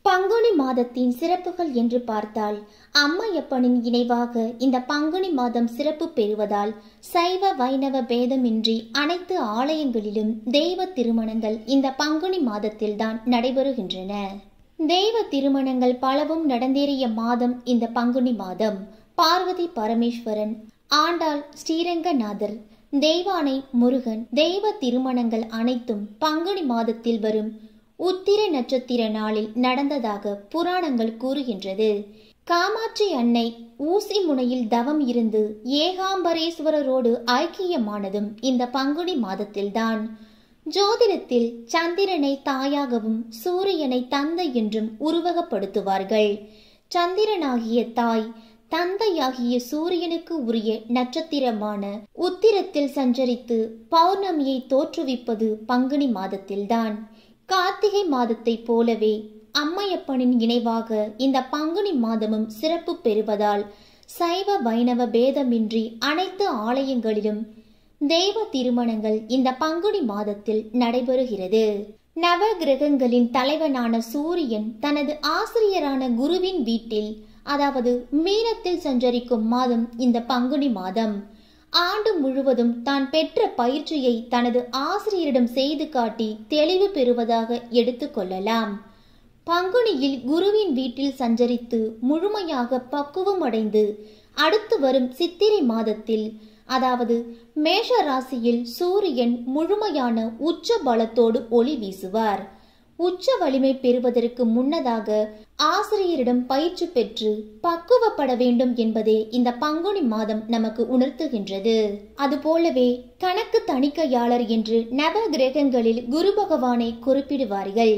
பங்குனி மாதத்தின் சிறப்புகள் என்று பார்த்தால் அம்மையப்பனின் இணைவாக இந்த பங்குனி மாதம் சிறப்பு பெறுவதால் சைவ வைணவ பேதமின்றி அனைத்து ஆலயங்களிலும் தெய்வ திருமணங்கள் இந்த பங்குனி மாதத்தில்தான் நடைபெறுகின்றன தெய்வ திருமணங்கள் பலவும் நடந்தேறிய மாதம் இந்த பங்குனி மாதம் பார்வதி பரமேஸ்வரன் ஆண்டாள் ஸ்ரீரங்கநாதர் தெய்வானை முருகன் தெய்வ திருமணங்கள் அனைத்தும் பங்குனி மாதத்தில் வரும் உத்திர நட்சத்திர நாளில் நடந்ததாக புராணங்கள் கூறுகின்றது காமாட்சி அன்னை ஊசி முனையில் தவம் இருந்து ஏகாம்பரேஸ்வரரோடு ஐக்கியமானதும் இந்த பங்குனி மாதத்தில்தான் ஜோதிடத்தில் சந்திரனை தாயாகவும் சூரியனை தந்தை என்றும் உருவகப்படுத்துவார்கள் சந்திரனாகிய தாய் தந்தையாகிய சூரியனுக்கு உரிய நட்சத்திரமான உத்திரத்தில் சஞ்சரித்து பௌர்ணமியை தோற்றுவிப்பது பங்குனி மாதத்தில்தான் கார்த்திகை மாதத்தைப் போலவே அம்மையப்பனின் இணைவாக இந்த பங்குனி மாதமும் சிறப்பு பெறுவதால் சைவ வைணவ பேதமின்றி அனைத்து ஆலயங்களிலும் தெய்வ திருமணங்கள் இந்த பங்குனி மாதத்தில் நடைபெறுகிறது நவ கிரகங்களின் தலைவனான சூரியன் தனது ஆசிரியரான குருவின் வீட்டில் அதாவது மீனத்தில் சஞ்சரிக்கும் மாதம் இந்த பங்குனி மாதம் ஆண்டு முழுவதும் தான் பெற்ற பயிற்சியை தனது ஆசிரியரிடம் செய்து காட்டி தெளிவு பெறுவதாக எடுத்துக்கொள்ளலாம் பங்குனியில் குருவின் வீட்டில் சஞ்சரித்து முழுமையாக பக்குவம் அடைந்து அடுத்து வரும் சித்திரை மாதத்தில் அதாவது மேஷ ராசியில் சூரியன் முழுமையான உச்ச பலத்தோடு ஒளி வீசுவார் உச்ச வலிமை பெறுவதற்கு முன்னதாக ஆசிரியரிடம் பயிற்சி பெற்று பக்குவப்பட வேண்டும் என்பதே இந்த பங்குனி மாதம் நமக்கு உணர்த்துகின்றது அதுபோலவே கணக்கு தணிக்கையாளர் என்று நவ கிரகங்களில் குரு பகவானை குறிப்பிடுவார்கள்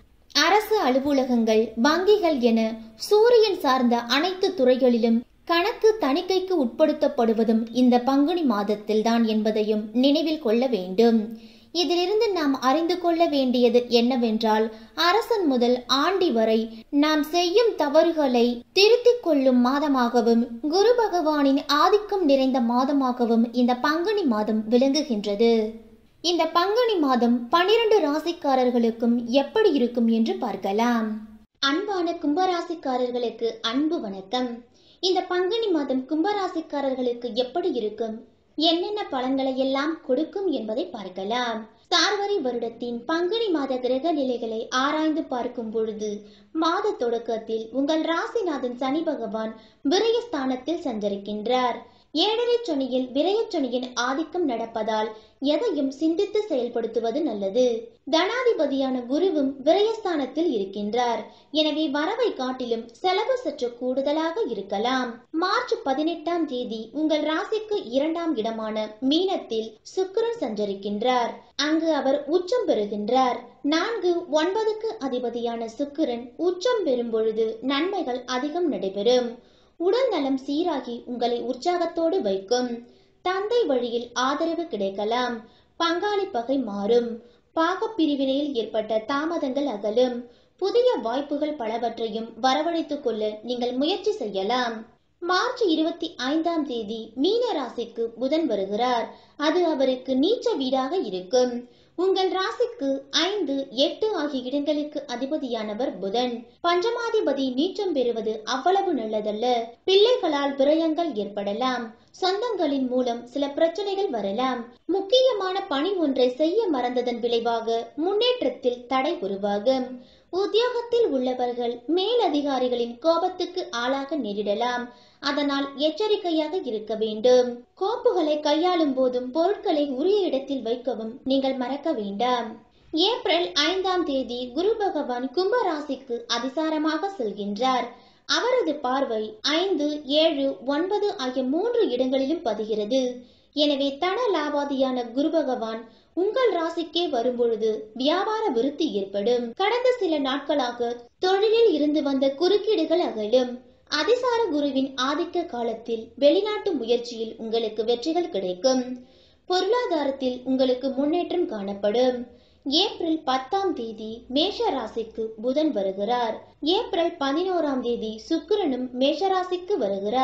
அரசு அலுவலகங்கள் வங்கிகள் என சூரியன் சார்ந்த அனைத்து துறைகளிலும் கணக்கு தணிக்கைக்கு உட்படுத்தப்படுவதும் இந்த பங்குனி மாதத்தில்தான் என்பதையும் நினைவில் கொள்ள வேண்டும் இதிலிருந்து நாம் அறிந்து கொள்ள வேண்டியது என்னவென்றால் அரசன் முதல் ஆண்டி வரை நாம் செய்யும் தவறுகளை திருத்திக் கொள்ளும் மாதமாகவும் குரு பகவானின் ஆதிக்கம் நிறைந்த மாதமாகவும் இந்த பங்குனி மாதம் விளங்குகின்றது இந்த பங்குனி மாதம் பனிரெண்டு ராசிக்காரர்களுக்கும் எப்படி இருக்கும் என்று பார்க்கலாம் அன்பான கும்பராசிக்காரர்களுக்கு அன்பு வணக்கம் இந்த பங்குனி மாதம் கும்பராசிக்காரர்களுக்கு எப்படி இருக்கும் என்னென்ன பலன்களை எல்லாம் கொடுக்கும் என்பதை பார்க்கலாம் சார்வரி வருடத்தின் பங்குனி மாத கிரக நிலைகளை ஆராய்ந்து பார்க்கும் பொழுது மாத தொடக்கத்தில் உங்கள் ராசிநாதன் சனி பகவான் விரயஸ்தானத்தில் சஞ்சரிக்கின்றார் ஏழரை சனியில் விரயச்சனியின் ஆதிக்கம் நடப்பதால் எதையும் சிந்தித்து செயல்படுத்துவது நல்லது தனாதிபதியான குருவும் விரயஸ்தானத்தில் இருக்கின்றார் எனவே வரவை காட்டிலும் செலவு சற்று கூடுதலாக இருக்கலாம் மார்ச் பதினெட்டாம் தேதி உங்கள் ராசிக்கு இரண்டாம் இடமான மீனத்தில் சுக்கிரன் சஞ்சரிக்கின்றார் அங்கு அவர் உச்சம் பெறுகின்றார் நான்கு ஒன்பதுக்கு அதிபதியான சுக்கிரன் உச்சம் பெறும் பொழுது நன்மைகள் அதிகம் நடைபெறும் உடல் நலம் சீராகி உங்களை உற்சாகத்தோடு வைக்கும் தந்தை வழியில் ஆதரவு கிடைக்கலாம் பங்காளி பகை மாறும் பாகப் பிரிவினையில் ஏற்பட்ட தாமதங்கள் அகலும் புதிய வாய்ப்புகள் பலவற்றையும் வரவழைத்துக் கொள்ள நீங்கள் முயற்சி செய்யலாம் மார்ச் இருபத்தி ஐந்தாம் தேதி மீன ராசிக்கு புதன் வருகிறார் அது அவருக்கு நீச்ச வீடாக இருக்கும் உங்கள் ராசிக்கு ஐந்து எட்டு ஆகிய இடங்களுக்கு அதிபதியானவர் புதன் பஞ்சமாதிபதி நீச்சம் பெறுவது அவ்வளவு நல்லதல்ல பிள்ளைகளால் விரயங்கள் ஏற்படலாம் சொந்தங்களின் மூலம் சில பிரச்சனைகள் வரலாம் முக்கியமான பணி ஒன்றை செய்ய மறந்ததன் விளைவாக முன்னேற்றத்தில் தடை உருவாகும் உத்தியோகத்தில் உள்ளவர்கள் மேலதிகாரிகளின் கோபத்துக்கு ஆளாக நேரிடலாம் அதனால் எச்சரிக்கையாக இருக்க வேண்டும் கோப்புகளை கையாளும் போதும் பொருட்களை உரிய இடத்தில் வைக்கவும் நீங்கள் மறக்க வேண்டாம் ஏப்ரல் ஐந்தாம் தேதி குரு பகவான் கும்ப ராசிக்கு அதிசாரமாக செல்கின்றார் அவரது பார்வை ஐந்து ஏழு ஒன்பது ஆகிய மூன்று இடங்களிலும் பதிகிறது எனவே தன லாபாதியான குரு பகவான் உங்கள் ராசிக்கே வரும்பொழுது வியாபார விருத்தி ஏற்படும் கடந்த சில நாட்களாக தொழிலில் இருந்து வந்த குறுக்கீடுகள் அகலும் அதிசார குருவின் ஆதிக்க காலத்தில் வெளிநாட்டு முயற்சியில் உங்களுக்கு வெற்றிகள் கிடைக்கும் பொருளாதாரத்தில் உங்களுக்கு முன்னேற்றம் காணப்படும் ஏப்ரல் பத்தாம் தேதி மேஷ ராசிக்கு புதன் வருகிறார் ஏப்ரல் பதினோராம் தேதி சுக்கிரனும் மேஷ ராசிக்கு வருகிறார்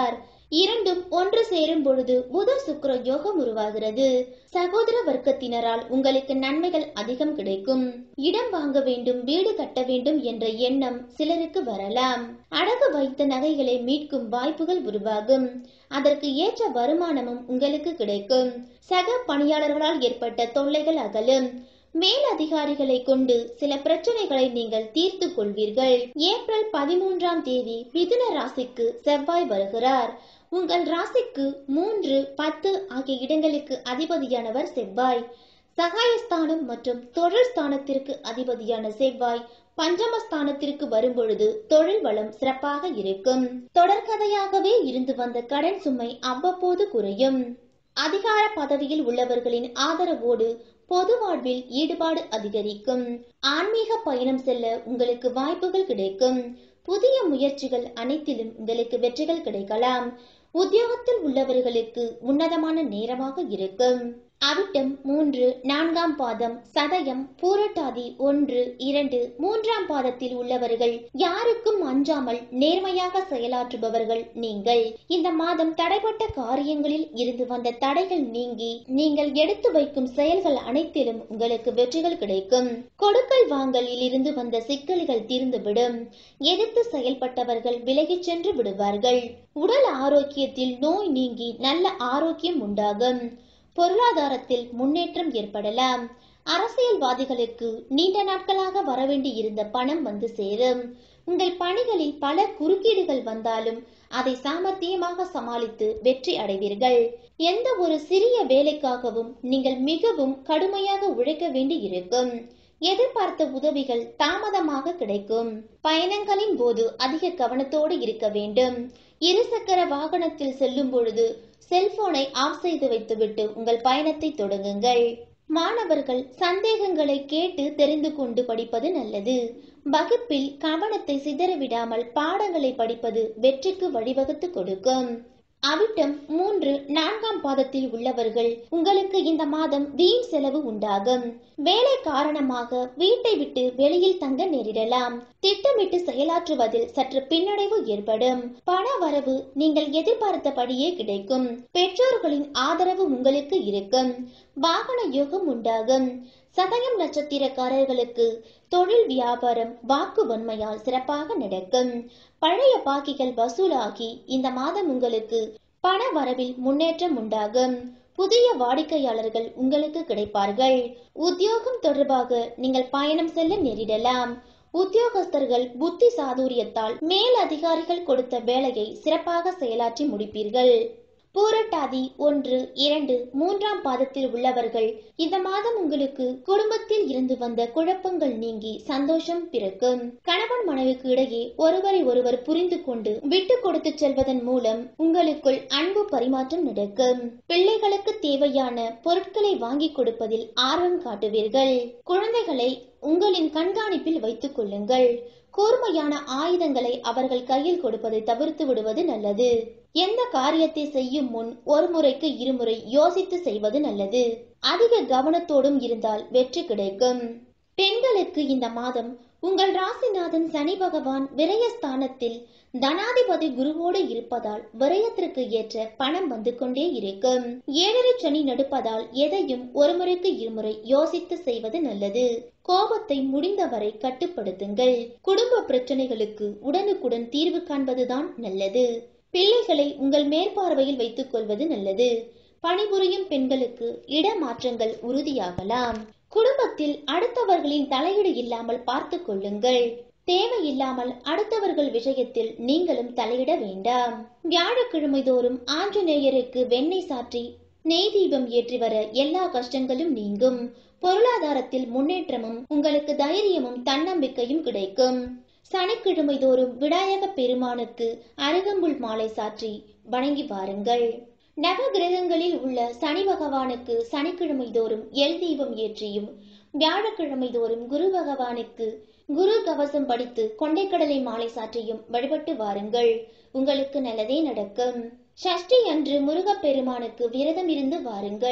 இரண்டும் ஒன்று சேரும் பொழுது புத சுக்கிர யோகம் உருவாகிறது சகோதர வர்க்கத்தினரால் உங்களுக்கு நன்மைகள் அதிகம் கிடைக்கும் இடம் வாங்க வேண்டும் வீடு கட்ட வேண்டும் என்ற எண்ணம் சிலருக்கு வரலாம் அடகு வைத்த நகைகளை மீட்கும் வாய்ப்புகள் உருவாகும் அதற்கு ஏற்ற வருமானமும் உங்களுக்கு கிடைக்கும் சக பணியாளர்களால் ஏற்பட்ட தொல்லைகள் அகலும் மேல் அதிகாரிகளை கொண்டு சில பிரச்சனைகளை நீங்கள் தீர்த்து கொள்வீர்கள் ஏப்ரல் பதிமூன்றாம் தேதி மிதுன ராசிக்கு செவ்வாய் வருகிறார் உங்கள் ராசிக்கு மூன்று பத்து ஆகிய இடங்களுக்கு அதிபதியானவர் செவ்வாய் சகாயஸ்தானம் மற்றும் தொழில் ஸ்தானத்திற்கு அதிபதியான செவ்வாய் பஞ்சமஸ்தானத்திற்கு வரும்பொழுது தொழில் வளம் சிறப்பாக இருக்கும் தொடர்கதையாகவே இருந்து வந்த கடன் சுமை அவ்வப்போது குறையும் அதிகார பதவியில் உள்ளவர்களின் ஆதரவோடு பொது வாழ்வில் ஈடுபாடு அதிகரிக்கும் ஆன்மீக பயணம் செல்ல உங்களுக்கு வாய்ப்புகள் கிடைக்கும் புதிய முயற்சிகள் அனைத்திலும் உங்களுக்கு வெற்றிகள் கிடைக்கலாம் உத்தியோகத்தில் உள்ளவர்களுக்கு உன்னதமான நேரமாக இருக்கும் அவிட்டம் மூன்று நான்காம் பாதம் சதயம் பூரட்டாதி ஒன்று இரண்டு மூன்றாம் பாதத்தில் உள்ளவர்கள் யாருக்கும் அஞ்சாமல் நேர்மையாக செயலாற்றுபவர்கள் நீங்கள் இந்த மாதம் தடைப்பட்ட காரியங்களில் இருந்து வந்த தடைகள் நீங்கி நீங்கள் எடுத்து வைக்கும் செயல்கள் அனைத்திலும் உங்களுக்கு வெற்றிகள் கிடைக்கும் கொடுக்கல் வாங்கலில் இருந்து வந்த சிக்கல்கள் தீர்ந்துவிடும் எதிர்த்து செயல்பட்டவர்கள் விலகிச் சென்று விடுவார்கள் உடல் ஆரோக்கியத்தில் நோய் நீங்கி நல்ல ஆரோக்கியம் உண்டாகும் பொருளாதாரத்தில் முன்னேற்றம் ஏற்படலாம் அரசியல்வாதிகளுக்கு நீண்ட நாட்களாக வரவேண்டி இருந்த பணம் வந்து சேரும் உங்கள் பணிகளில் பல குறுக்கீடுகள் வந்தாலும் அதை சாமர்த்தியமாக சமாளித்து வெற்றி அடைவீர்கள் எந்த ஒரு சிறிய வேலைக்காகவும் நீங்கள் மிகவும் கடுமையாக உழைக்க வேண்டி இருக்கும் எதிர்பார்த்த உதவிகள் தாமதமாக கிடைக்கும் பயணங்களின் போது அதிக கவனத்தோடு இருக்க வேண்டும் இருசக்கர வாகனத்தில் செல்லும் பொழுது செல்போனை ஆஃப் செய்து வைத்துவிட்டு உங்கள் பயணத்தை தொடங்குங்கள் மாணவர்கள் சந்தேகங்களை கேட்டு தெரிந்து கொண்டு படிப்பது நல்லது வகுப்பில் கவனத்தை சிதறவிடாமல் பாடங்களை படிப்பது வெற்றிக்கு வழிவகுத்து கொடுக்கும் அவிட்டம் மூன்று நான்காம் பாதத்தில் உள்ளவர்கள் உங்களுக்கு இந்த மாதம் வீண் செலவு உண்டாகும் வேலை காரணமாக வீட்டை விட்டு வெளியில் தங்க நேரிடலாம் திட்டமிட்டு செயலாற்றுவதில் சற்று பின்னடைவு ஏற்படும் பண வரவு நீங்கள் எதிர்பார்த்தபடியே கிடைக்கும் பெற்றோர்களின் ஆதரவு உங்களுக்கு இருக்கும் வாகன யோகம் உண்டாகும் சதயம் நட்சத்திரக்காரர்களுக்கு தொழில் வியாபாரம் வாக்கு வன்மையால் சிறப்பாக நடக்கும் பழைய பாக்கிகள் வசூலாகி இந்த மாதம் உங்களுக்கு பண வரவில் முன்னேற்றம் உண்டாகும் புதிய வாடிக்கையாளர்கள் உங்களுக்கு கிடைப்பார்கள் உத்தியோகம் தொடர்பாக நீங்கள் பயணம் செல்ல நேரிடலாம் உத்தியோகஸ்தர்கள் புத்தி சாதுரியத்தால் மேல் அதிகாரிகள் கொடுத்த வேலையை சிறப்பாக செயலாற்றி முடிப்பீர்கள் பூரட்டாதி ஒன்று இரண்டு மூன்றாம் பாதத்தில் உள்ளவர்கள் இந்த மாதம் உங்களுக்கு குடும்பத்தில் இருந்து வந்த குழப்பங்கள் நீங்கி சந்தோஷம் பிறக்கும் கணவன் மனைவிக்கு இடையே ஒருவரை ஒருவர் புரிந்து கொண்டு விட்டு கொடுத்து செல்வதன் மூலம் உங்களுக்குள் அன்பு பரிமாற்றம் நடக்கும் பிள்ளைகளுக்கு தேவையான பொருட்களை வாங்கி கொடுப்பதில் ஆர்வம் காட்டுவீர்கள் குழந்தைகளை உங்களின் கண்காணிப்பில் வைத்துக் கொள்ளுங்கள் கூர்மையான ஆயுதங்களை அவர்கள் கையில் கொடுப்பதை தவிர்த்து விடுவது நல்லது எந்த காரியத்தை செய்யும் முன் ஒரு முறைக்கு இருமுறை யோசித்து செய்வது நல்லது அதிக கவனத்தோடும் இருந்தால் வெற்றி கிடைக்கும் பெண்களுக்கு இந்த மாதம் உங்கள் ராசிநாதன் சனி பகவான் விரயஸ்தானத்தில் தனாதிபதி குருவோடு இருப்பதால் விரயத்திற்கு ஏற்ற பணம் வந்து கொண்டே இருக்கும் ஏழரை சனி நடுப்பதால் எதையும் ஒரு முறைக்கு இருமுறை யோசித்து செய்வது நல்லது கோபத்தை முடிந்தவரை கட்டுப்படுத்துங்கள் குடும்ப பிரச்சனைகளுக்கு உடனுக்குடன் தீர்வு காண்பதுதான் நல்லது பிள்ளைகளை உங்கள் மேற்பார்வையில் வைத்துக் கொள்வது நல்லது பணிபுரியும் பெண்களுக்கு இடமாற்றங்கள் உறுதியாகலாம் குடும்பத்தில் அடுத்தவர்களின் தலையீடு இல்லாமல் பார்த்துக் கொள்ளுங்கள் தேவையில்லாமல் அடுத்தவர்கள் விஷயத்தில் நீங்களும் தலையிட வேண்டாம் வியாழக்கிழமை தோறும் ஆஞ்சநேயருக்கு வெண்ணெய் சாற்றி நெய் தீபம் ஏற்றி வர எல்லா கஷ்டங்களும் நீங்கும் பொருளாதாரத்தில் முன்னேற்றமும் உங்களுக்கு தைரியமும் தன்னம்பிக்கையும் கிடைக்கும் சனிக்கிழமை தோறும் விநாயக பெருமானுக்கு அருகம்புல் மாலை சாற்றி வணங்கி வாருங்கள் நவ கிரகங்களில் உள்ள சனி பகவானுக்கு சனிக்கிழமை தோறும் எல் தீபம் ஏற்றியும் வியாழக்கிழமை தோறும் குரு பகவானுக்கு குரு கவசம் படித்து கொண்டைக்கடலை மாலை சாற்றியும் வழிபட்டு வாருங்கள் உங்களுக்கு நல்லதே நடக்கும் சஷ்டி அன்று முருகப்பெருமானுக்கு விரதம் இருந்து வாருங்கள்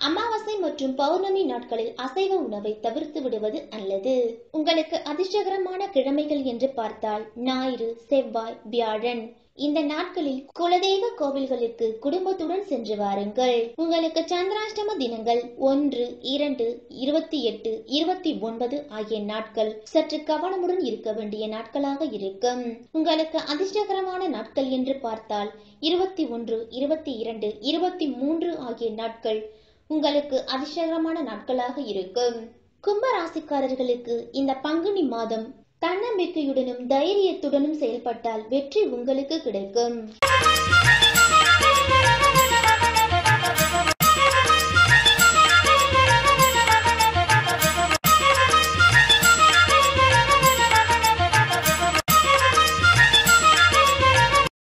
அமாவாசை மற்றும் பௌர்ணமி நாட்களில் அசைவ உணவை தவிர்த்து விடுவது நல்லது உங்களுக்கு அதிர்ஷ்டகரமான கிழமைகள் என்று பார்த்தால் ஞாயிறு செவ்வாய் வியாழன் இந்த நாட்களில் குலதெய்வ கோவில்களுக்கு குடும்பத்துடன் சென்று வாருங்கள் உங்களுக்கு சந்திராஷ்டம தினங்கள் ஒன்று இரண்டு இருபத்தி எட்டு இருபத்தி ஒன்பது ஆகிய நாட்கள் சற்று கவனமுடன் இருக்க வேண்டிய நாட்களாக இருக்கும் உங்களுக்கு அதிர்ஷ்டகரமான நாட்கள் என்று பார்த்தால் இருபத்தி ஒன்று இருபத்தி இரண்டு இருபத்தி மூன்று ஆகிய நாட்கள் உங்களுக்கு அதிர்ஷ்டகரமான நாட்களாக இருக்கும் கும்ப ராசிக்காரர்களுக்கு இந்த பங்குனி மாதம் தன்னம்பிக்கையுடனும் தைரியத்துடனும் செயல்பட்டால் வெற்றி உங்களுக்கு கிடைக்கும்